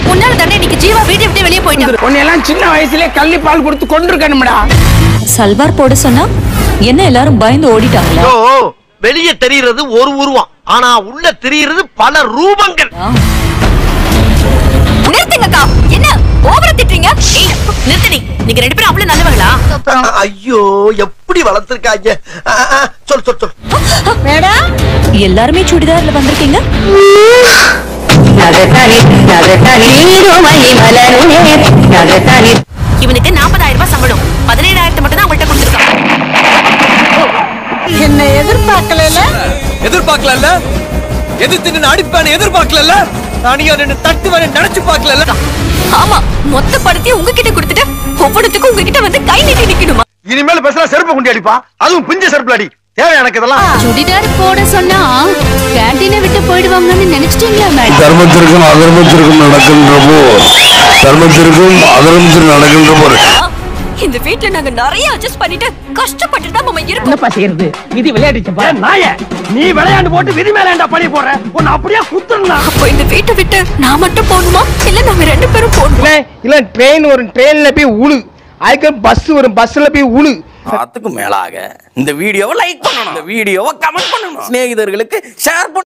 உன்னால தானே இன்னைக்கு ஜீவா வீட்டை விட்டு வெளியே போயிட்டான் உன்னையெல்லாம் சின்ன வயசுலயே கள்ளி பால் கொடுத்து கொண்டிருக்கணும்டா சல்வார் போட சொன்னா என்ன எல்லாரும் பயந்து ஓடிட்டாங்களா வெளியே தெரிகிறது ஒரு உருவம் ஆனா உள்ள தெரிகிறது பல ரூபங்கள் நிறுத்துங்கக்கா என்ன ஓவரா திட்டுறீங்க ஏய் நிறுத்தடி நீங்க ரெண்டு பேரும் அவ்வளவு நல்லவங்களா ஐயோ எப்படி வளர்த்திருக்காங்க ஆ, ஆ, சொல் சொல் சொல் எல்லாருமே சுடிதார்ல வந்திருக்கீங்க இவனுக்கு நாற்பதாயிரம் ரூபாய் சம்பளம் பதினேழாயிரத்து மட்டும் தான் அவங்கள்ட்ட கொடுத்துருக்கான் என்ன எதிர்பார்க்கல எதிர்பார்க்கல எதிர்த்து நின்று அடிப்பான எதிர்பார்க்கல தனியா நின்று தட்டுவான நினைச்சு பார்க்கல ஆமா மொத்த படத்தையும் உங்ககிட்ட கொடுத்துட்டு ஒவ்வொருத்துக்கும் உங்ககிட்ட வந்து கை நீட்டி நிக்கணுமா இனிமேல் பேசுனா செருப்பு குண்டி அடிப்பா அதுவும் பிஞ்ச செருப்புல அடி தேவை எனக்கு இதெல்லாம் சுடிதார் போட சொன்னா கேண்டீனை விட்டு போயிடுவாங்கன்னு நினைச்சிட்டீங்களா மேடம் தர்மத்திற்கும் அதர்மத்திற்கும் நடக்கின்ற போர் தர்மத்திற்கும் அதர்மத்திற்கும் நடக்கின்ற போர் இந்த வீட்ல நாங்க நிறைய அட்ஜஸ்ட் பண்ணிட்டு கஷ்டப்பட்டு தான் மாமா இருப்போம் என்னப்பா செய்யறது இது விளையாடிச்சப்பா நாய நீ விளையாண்டு போட்டு விதி மேல ஏன்டா பழி போடுற உன்னை அப்படியே குத்துனா அப்போ இந்த வீட்டை விட்டு நான் மட்டும் போகணுமா இல்ல நாங்க ரெண்டு பேரும் போகணுமா இல்ல ட்ரெயின் வரும் ட்ரெயின்ல போய் உழு அதுக்கு பஸ் வரும் பஸ்ல போய் உழு அதுக்கு மேலாக இந்த வீடியோவை லைக் பண்ணணும் இந்த வீடியோவை கமெண்ட் பண்ணணும் சிநேகிதர்களுக்கு ஷேர் பண்ணணும்